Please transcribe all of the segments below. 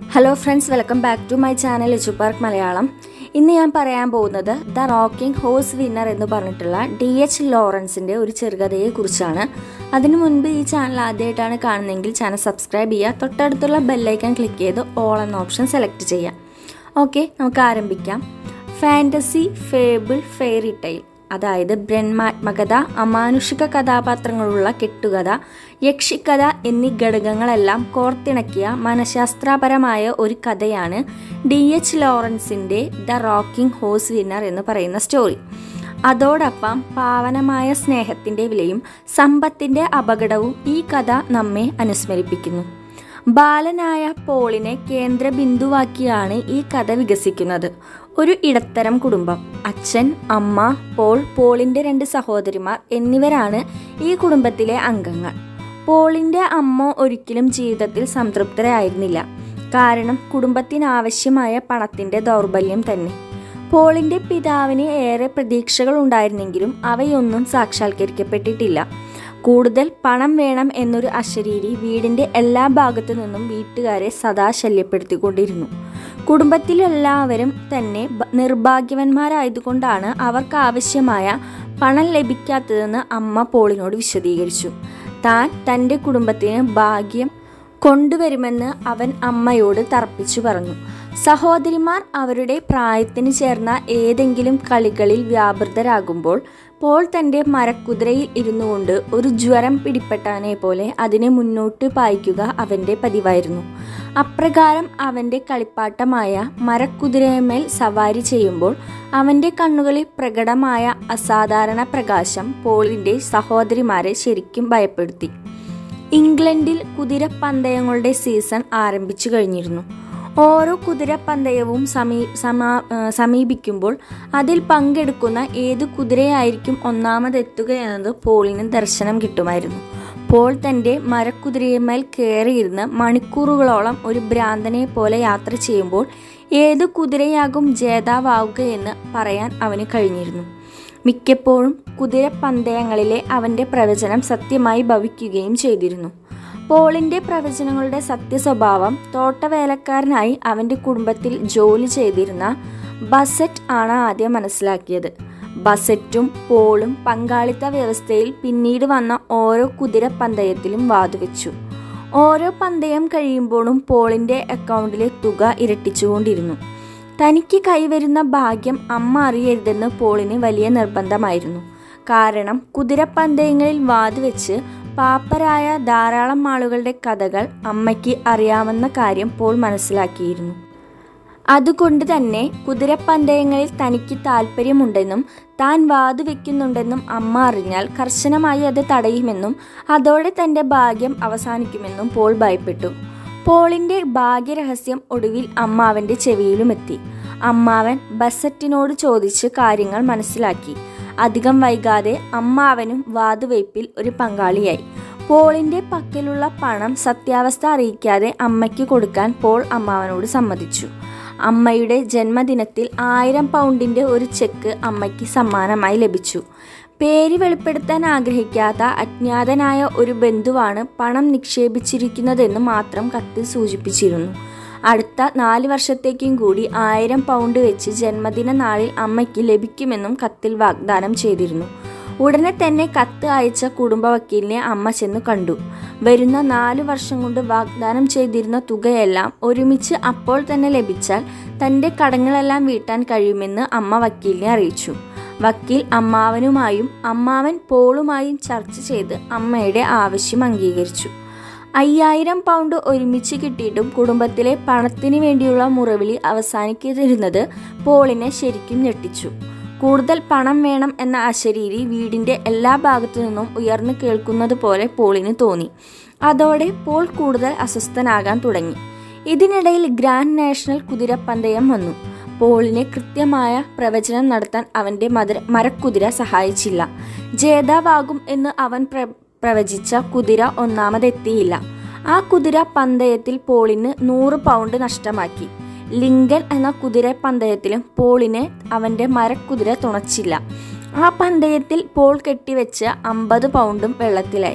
hello friends welcome back to my channel Lichu park Malayalam ഇന്ന് ഞാൻ പറയാൻ പോകുന്നത് ദ റോക്കിംഗ് ഹോഴ്സ് വിന്നർ എന്ന് പറഞ്ഞിട്ടുള്ള ഡി എച്ച് ലോറൻസിൻ്റെ ഒരു ചെറുകഥയെ കുറിച്ചാണ് അതിനു മുൻപ് ഈ ചാനൽ ആദ്യമായിട്ടാണ് കാണുന്നതെങ്കിൽ ചാനൽ സബ്സ്ക്രൈബ് ചെയ്യുക തൊട്ടടുത്തുള്ള ബെല്ലൈക്കൺ ക്ലിക്ക് ചെയ്ത് ഓൾ എന്ന ഓപ്ഷൻ സെലക്ട് ചെയ്യാം ഓക്കെ നമുക്ക് ആരംഭിക്കാം ഫാൻറ്റസി ഫേബിൾ ഫെയറി ടൈൽ അതായത് ബ്രഹ്മാത്മകത അമാനുഷിക കഥാപാത്രങ്ങളുള്ള കെട്ടുകഥ യക്ഷിക്കഥ എന്നീ ഘടകങ്ങളെല്ലാം കോർത്തിണക്കിയ മനഃശാസ്ത്രപരമായ ഒരു കഥയാണ് ഡി എച്ച് ലോറൻസിൻ്റെ ദ റോക്കിംഗ് ഹോഴ്സ് വിന്നർ എന്ന് പറയുന്ന സ്റ്റോറി അതോടൊപ്പം പാവനമായ സ്നേഹത്തിൻ്റെ വിലയും സമ്പത്തിൻ്റെ അപകടവും ഈ കഥ നമ്മെ അനുസ്മരിപ്പിക്കുന്നു ബാലനായ പോളിനെ കേന്ദ്ര ബിന്ദുവാക്കിയാണ് ഈ കഥ വികസിക്കുന്നത് ഒരു ഇടത്തരം കുടുംബം അച്ഛൻ അമ്മ പോൾ പോളിന്റെ രണ്ട് സഹോദരിമാർ എന്നിവരാണ് ഈ കുടുംബത്തിലെ അംഗങ്ങൾ പോളിന്റെ അമ്മ ഒരിക്കലും ജീവിതത്തിൽ സംതൃപ്തരായിരുന്നില്ല കാരണം കുടുംബത്തിനാവശ്യമായ പണത്തിന്റെ ദൗർബല്യം തന്നെ പോളിന്റെ പിതാവിന് ഏറെ പ്രതീക്ഷകൾ ഉണ്ടായിരുന്നെങ്കിലും അവയൊന്നും സാക്ഷാത്കരിക്കപ്പെട്ടിട്ടില്ല കൂടുതൽ പണം വേണം എന്നൊരു അശരീരി വീടിന്റെ എല്ലാ ഭാഗത്തു നിന്നും വീട്ടുകാരെ സദാ ശല്യപ്പെടുത്തിക്കൊണ്ടിരുന്നു കുടുംബത്തിലെല്ലാവരും തന്നെ നിർഭാഗ്യവന്മാരായതുകൊണ്ടാണ് അവർക്ക് ആവശ്യമായ പണം ലഭിക്കാത്തതെന്ന് അമ്മ പോളിനോട് വിശദീകരിച്ചു താൻ തൻ്റെ കുടുംബത്തിന് ഭാഗ്യം കൊണ്ടുവരുമെന്ന് അവൻ അമ്മയോട് തർപ്പിച്ചു പറഞ്ഞു സഹോദരിമാർ അവരുടെ പ്രായത്തിന് ചേർന്ന ഏതെങ്കിലും കളികളിൽ വ്യാപൃതരാകുമ്പോൾ പോൾ തൻ്റെ മരക്കുതിരയിൽ ഇരുന്നു കൊണ്ട് ഒരു ജ്വരം പിടിപ്പെട്ടവനെ പോലെ അതിനെ മുന്നോട്ട് പായിക്കുക അവൻ്റെ പതിവായിരുന്നു അപ്രകാരം അവൻ്റെ കളിപ്പാട്ടമായ മരക്കുതിരയമേൽ സവാരി ചെയ്യുമ്പോൾ അവൻ്റെ കണ്ണുകളിൽ പ്രകടമായ അസാധാരണ പ്രകാശം പോളിൻ്റെ സഹോദരിമാരെ ശരിക്കും ഭയപ്പെടുത്തി ഇംഗ്ലണ്ടിൽ കുതിരപ്പന്തയങ്ങളുടെ സീസൺ ആരംഭിച്ചു കഴിഞ്ഞിരുന്നു ഓരോ കുതിരപ്പന്തയവും സമീ സമാ സമീപിക്കുമ്പോൾ അതിൽ പങ്കെടുക്കുന്ന ഏത് കുതിരയായിരിക്കും ഒന്നാമതെത്തുക എന്നത് പോളിന് ദർശനം കിട്ടുമായിരുന്നു പോൾ തൻ്റെ മരക്കുതിരയുമേൽ കയറിയിരുന്ന് മണിക്കൂറുകളോളം ഒരു ഭ്രാന്തനെ പോലെ യാത്ര ചെയ്യുമ്പോൾ ഏത് കുതിരയാകും ജേതാവാവുകയെന്ന് പറയാൻ അവന് കഴിഞ്ഞിരുന്നു മിക്കപ്പോഴും കുതിരപ്പന്തയങ്ങളിലെ അവൻ്റെ പ്രവചനം സത്യമായി ഭവിക്കുകയും ചെയ്തിരുന്നു പോളിന്റെ പ്രവചനങ്ങളുടെ സത്യസ്വഭാവം തോട്ടവേലക്കാരനായി അവന്റെ കുടുംബത്തിൽ ജോലി ചെയ്തിരുന്ന ബസറ്റ് ആണ് ആദ്യം മനസ്സിലാക്കിയത് ബസറ്റും പോളും പങ്കാളിത്ത വ്യവസ്ഥയിൽ പിന്നീട് വന്ന ഓരോ കുതിര പന്തയത്തിലും വാതുവെച്ചു ഓരോ പന്തയം കഴിയുമ്പോഴും പോളിന്റെ അക്കൗണ്ടിലെ തുക ഇരട്ടിച്ചുകൊണ്ടിരുന്നു തനിക്ക് കൈവരുന്ന ഭാഗ്യം അമ്മ അറിയരുതെന്ന് പോളിന് വലിയ നിർബന്ധമായിരുന്നു കാരണം കുതിരപ്പന്തയങ്ങളിൽ വാതുവെച്ച് പാപ്പരായ ധാരാളം ആളുകളുടെ കഥകൾ അമ്മയ്ക്ക് അറിയാമെന്ന കാര്യം പോൾ മനസ്സിലാക്കിയിരുന്നു അതുകൊണ്ട് തന്നെ കുതിരപ്പന്തയങ്ങളിൽ തനിക്ക് താല്പര്യമുണ്ടെന്നും താൻ വാതുവെക്കുന്നുണ്ടെന്നും അമ്മ അറിഞ്ഞാൽ കർശനമായി അത് തടയുമെന്നും അതോടെ തന്റെ ഭാഗ്യം അവസാനിക്കുമെന്നും പോൾ ഭയപ്പെട്ടു പോളിന്റെ ഭാഗ്യരഹസ്യം ഒടുവിൽ അമ്മാവന്റെ ചെവിയിലുമെത്തി അമ്മാവൻ ബസറ്റിനോട് ചോദിച്ച് കാര്യങ്ങൾ മനസ്സിലാക്കി അധികം വൈകാതെ അമ്മാവനും വാതുവയ്പിൽ ഒരു പങ്കാളിയായി പോളിന്റെ പക്കലുള്ള പണം സത്യാവസ്ഥ അറിയിക്കാതെ അമ്മയ്ക്ക് കൊടുക്കാൻ പോൾ അമ്മാവനോട് സമ്മതിച്ചു അമ്മയുടെ ജന്മദിനത്തിൽ ആയിരം പൗണ്ടിന്റെ ഒരു ചെക്ക് അമ്മയ്ക്ക് സമ്മാനമായി ലഭിച്ചു പേര് വെളിപ്പെടുത്താൻ ആഗ്രഹിക്കാത്ത അജ്ഞാതനായ ഒരു ബന്ധുവാണ് പണം നിക്ഷേപിച്ചിരിക്കുന്നതെന്ന് മാത്രം കത്തിൽ സൂചിപ്പിച്ചിരുന്നു അടുത്ത നാല് വർഷത്തേക്കും കൂടി ആയിരം പൗണ്ട് വെച്ച് ജന്മദിന നാളിൽ അമ്മയ്ക്ക് ലഭിക്കുമെന്നും കത്തിൽ വാഗ്ദാനം ചെയ്തിരുന്നു ഉടനെ തന്നെ കത്ത് അയച്ച കുടുംബ വക്കീലിനെ അമ്മ ചെന്ന് കണ്ടു വരുന്ന നാലു വർഷം കൊണ്ട് വാഗ്ദാനം ചെയ്തിരുന്ന തുകയെല്ലാം ഒരുമിച്ച് അപ്പോൾ തന്നെ ലഭിച്ചാൽ തൻ്റെ കടങ്ങളെല്ലാം വീട്ടാൻ കഴിയുമെന്ന് അമ്മ വക്കീലിനെ അറിയിച്ചു വക്കീൽ അമ്മാവനുമായും അമ്മാവൻ പോളുമായും ചർച്ച ചെയ്ത് അമ്മയുടെ ആവശ്യം അംഗീകരിച്ചു അയ്യായിരം പൗണ്ട് ഒരുമിച്ച് കിട്ടിയിട്ടും കുടുംബത്തിലെ പണത്തിന് വേണ്ടിയുള്ള മുറവിളി അവസാനിക്കാതിരുന്നത് പോളിനെ ശരിക്കും ഞെട്ടിച്ചു കൂടുതൽ പണം വേണം എന്ന അശരീരി വീടിന്റെ എല്ലാ ഭാഗത്തു നിന്നും ഉയർന്നു കേൾക്കുന്നത് പോലെ പോളിന് തോന്നി അതോടെ പോൾ കൂടുതൽ അസ്വസ്ഥനാകാൻ തുടങ്ങി ഇതിനിടയിൽ ഗ്രാൻഡ് നാഷണൽ കുതിരപ്പന്തയം വന്നു പോളിനെ കൃത്യമായ പ്രവചനം നടത്താൻ അവന്റെ മധുര മരക്കുതിര സഹായിച്ചില്ല ജേതാവാകും എന്ന് അവൻ പ്ര പ്രവചിച്ച കുതിര ഒന്നാമതെത്തിയില്ല ആ കുതിര പന്തയത്തിൽ പോളിന് നൂറ് പൗണ്ട് നഷ്ടമാക്കി ലിങ്കൻ എന്ന കുതിര പന്തയത്തിലും പോളിനെ അവന്റെ മരക്കുതിര തുണച്ചില്ല ആ പന്തയത്തിൽ പോൾ കെട്ടിവെച്ച അമ്പത് പൗണ്ടും വെള്ളത്തിലായി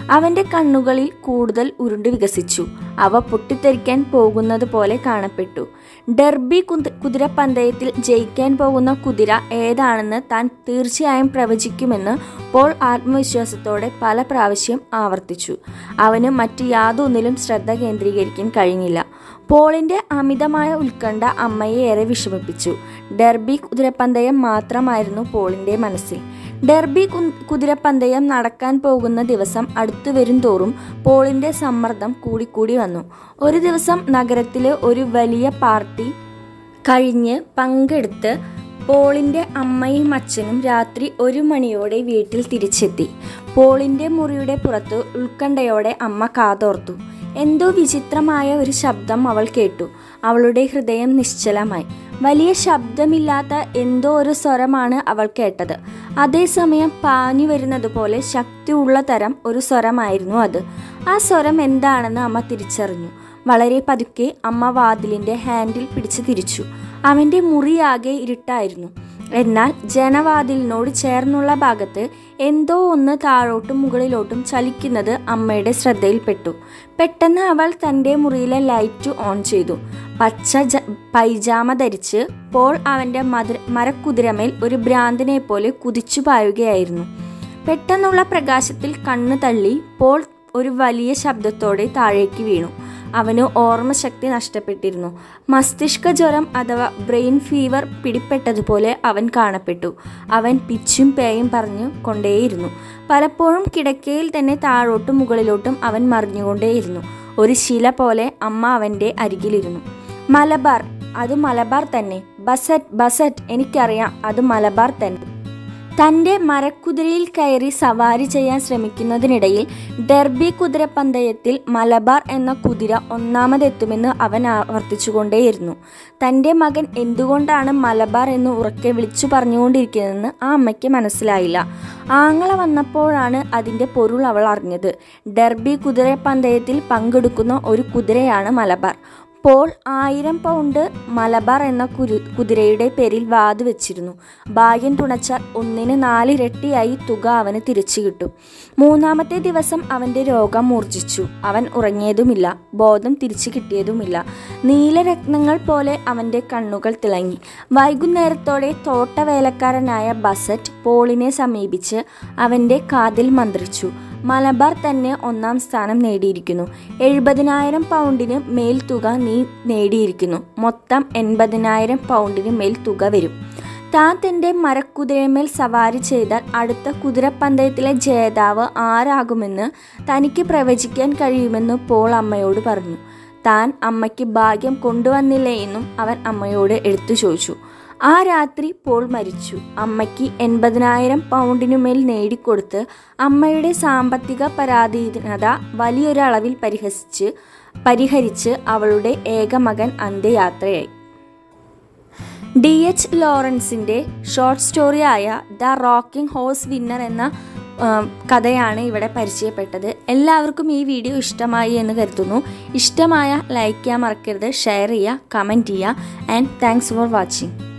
അവൻ്റെ കണ്ണുകളിൽ കൂടുതൽ ഉരുണ്ട് വികസിച്ചു അവ പൊട്ടിത്തെറിക്കാൻ പോകുന്നത് പോലെ കാണപ്പെട്ടു ഡെർബി കുന്ത- കുതിരപ്പന്തയത്തിൽ ജയിക്കാൻ പോകുന്ന കുതിര ഏതാണെന്ന് താൻ തീർച്ചയായും പ്രവചിക്കുമെന്ന് പോൾ ആത്മവിശ്വാസത്തോടെ പല പ്രാവശ്യം ആവർത്തിച്ചു അവന് മറ്റ് യാതൊന്നിലും ശ്രദ്ധ കേന്ദ്രീകരിക്കാൻ കഴിഞ്ഞില്ല പോളിന്റെ അമിതമായ ഉത്കണ്ഠ അമ്മയെ ഏറെ വിഷമിപ്പിച്ചു ഡെർബി കുതിരപ്പന്തയം മാത്രമായിരുന്നു പോളിന്റെ മനസ്സിൽ ഡെർബി കു- കുതിരപ്പന്തയം നടക്കാൻ പോകുന്ന ദിവസം അടുത്തു വരും തോറും പോളിന്റെ സമ്മർദ്ദം കൂടിക്കൂടി വന്നു ഒരു ദിവസം നഗരത്തിലെ ഒരു വലിയ പാർട്ടി കഴിഞ്ഞ് പങ്കെടുത്ത് പോളിന്റെ അമ്മയും അച്ഛനും രാത്രി ഒരു മണിയോടെ വീട്ടിൽ തിരിച്ചെത്തി പോളിന്റെ മുറിയുടെ പുറത്ത് ഉത്കണ്ഠയോടെ അമ്മ കാതോർത്തു എന്തോ വിചിത്രമായ ഒരു ശബ്ദം അവൾ കേട്ടു അവളുടെ ഹൃദയം നിശ്ചലമായി വലിയ ശബ്ദമില്ലാത്ത എന്തോ ഒരു സ്വരമാണ് അവൾ കേട്ടത് അതേസമയം പാഞ്ഞു വരുന്നത് പോലെ ശക്തിയുള്ള തരം ഒരു സ്വരമായിരുന്നു അത് ആ സ്വരം എന്താണെന്ന് അമ്മ തിരിച്ചറിഞ്ഞു വളരെ പതുക്കെ അമ്മ വാതിലിന്റെ ഹാൻഡിൽ പിടിച്ച് തിരിച്ചു അവന്റെ മുറിയാകെ ഇരുട്ടായിരുന്നു എന്നാൽ ജനവാതിലിനോട് ചേർന്നുള്ള ഭാഗത്ത് എന്തോ ഒന്ന് താഴോട്ടും മുകളിലോട്ടും ചലിക്കുന്നത് അമ്മയുടെ ശ്രദ്ധയിൽപ്പെട്ടു പെട്ടെന്ന് അവൾ തൻ്റെ മുറിയിലെ ലൈറ്റ് ഓൺ ചെയ്തു പച്ച ജ- പൈജാമ ധരിച്ച് പോൾ അവൻ്റെ മധുര മരക്കുതിരമേൽ ഒരു ഭ്രാന്തനെ പോലെ കുതിച്ചു പായുകയായിരുന്നു പെട്ടെന്നുള്ള പ്രകാശത്തിൽ കണ്ണു തള്ളി പോൾ ഒരു വലിയ ശബ്ദത്തോടെ താഴേക്ക് വീണു അവന് ഓർമ്മശക്തി നഷ്ടപ്പെട്ടിരുന്നു മസ്തിഷ്ക ജ്വരം അഥവാ ബ്രെയിൻ ഫീവർ പിടിപ്പെട്ടതുപോലെ അവൻ കാണപ്പെട്ടു അവൻ പിച്ചും പേയും പറഞ്ഞു കൊണ്ടേയിരുന്നു പലപ്പോഴും കിടക്കയിൽ തന്നെ താഴോട്ടും മുകളിലോട്ടും അവൻ മറിഞ്ഞുകൊണ്ടേയിരുന്നു ഒരു ശില പോലെ അമ്മ അവൻ്റെ അരികിലിരുന്നു മലബാർ അത് മലബാർ തന്നെ ബസറ്റ് ബസറ്റ് എനിക്കറിയാം അത് മലബാർ തന്നെ തൻ്റെ മരക്കുതിരയിൽ കയറി സവാരി ചെയ്യാൻ ശ്രമിക്കുന്നതിനിടയിൽ ഡെർബി കുതിരപ്പന്തയത്തിൽ മലബാർ എന്ന കുതിര ഒന്നാമതെത്തുമെന്ന് അവൻ ആവർത്തിച്ചുകൊണ്ടേയിരുന്നു തൻ്റെ മകൻ എന്തുകൊണ്ടാണ് മലബാർ എന്ന് ഉറക്കെ വിളിച്ചു പറഞ്ഞുകൊണ്ടിരിക്കുന്നതെന്ന് ആ അമ്മയ്ക്ക് മനസ്സിലായില്ല ആങ്ങള വന്നപ്പോഴാണ് അതിൻ്റെ പൊരുൾ അവൾ അറിഞ്ഞത് ഡെർബി കുതിരപ്പന്തയത്തിൽ പങ്കെടുക്കുന്ന ഒരു കുതിരയാണ് മലബാർ പോൾ ആയിരം പൗണ്ട് മലബാർ എന്ന കുരു കുതിരയുടെ പേരിൽ വാത് വെച്ചിരുന്നു ഭാഗ്യം തുണച്ചാൽ ഒന്നിന് നാലിരട്ടിയായി തുക അവന് തിരിച്ചു കിട്ടും മൂന്നാമത്തെ ദിവസം അവൻ്റെ രോഗം മൂർജിച്ചു അവൻ ഉറങ്ങിയതുമില്ല ബോധം തിരിച്ചു കിട്ടിയതുമില്ല നീലരത്നങ്ങൾ പോലെ അവൻ്റെ കണ്ണുകൾ തിളങ്ങി വൈകുന്നേരത്തോടെ തോട്ടവേലക്കാരനായ ബസറ്റ് പോളിനെ സമീപിച്ച് അവൻ്റെ കാതിൽ മന്ത്രിച്ചു മലബാർ തന്നെ ഒന്നാം സ്ഥാനം നേടിയിരിക്കുന്നു എഴുപതിനായിരം പൗണ്ടിന് മേൽ തുക നീ നേടിയിരിക്കുന്നു മൊത്തം എൺപതിനായിരം പൗണ്ടിന് മേൽ തുക വരും താൻ തൻ്റെ മരക്കുതിരമേൽ സവാരി ചെയ്താൽ അടുത്ത കുതിരപ്പന്തയത്തിലെ ജേതാവ് ആരാകുമെന്ന് തനിക്ക് പ്രവചിക്കാൻ കഴിയുമെന്ന് പോൾ അമ്മയോട് പറഞ്ഞു താൻ അമ്മയ്ക്ക് ഭാഗ്യം കൊണ്ടുവന്നില്ലേ എന്നും അവൻ അമ്മയോട് എടുത്തു ചോദിച്ചു ആ രാത്രി പോൾ മരിച്ചു അമ്മയ്ക്ക് എൺപതിനായിരം പൗണ്ടിനുമേൽ നേടിക്കൊടുത്ത് അമ്മയുടെ സാമ്പത്തിക പരാധീനത വലിയൊരളവിൽ പരിഹസിച്ച് പരിഹരിച്ച് അവളുടെ ഏക മകൻ അന്ത്യയാത്രയായി ഡി എച്ച് ലോറൻസിൻ്റെ ഷോർട്ട് സ്റ്റോറിയായ ദ റോക്കിംഗ് ഹോഴ്സ് വിന്നർ എന്ന ആ, കഥയാണ് ഇവിടെ പരിചയപ്പെട്ടത് എല്ലാവർക്കും ഈ വീഡിയോ ഇഷ്ടമായി എന്ന് കരുതുന്നു ഇഷ്ടമായ ലൈക്ക് ചെയ്യാൻ മറക്കരുത് ഷെയർ ചെയ്യുക കമൻറ്റ് ചെയ്യുക ആൻഡ് താങ്ക്സ് ഫോർ വാച്ചിങ്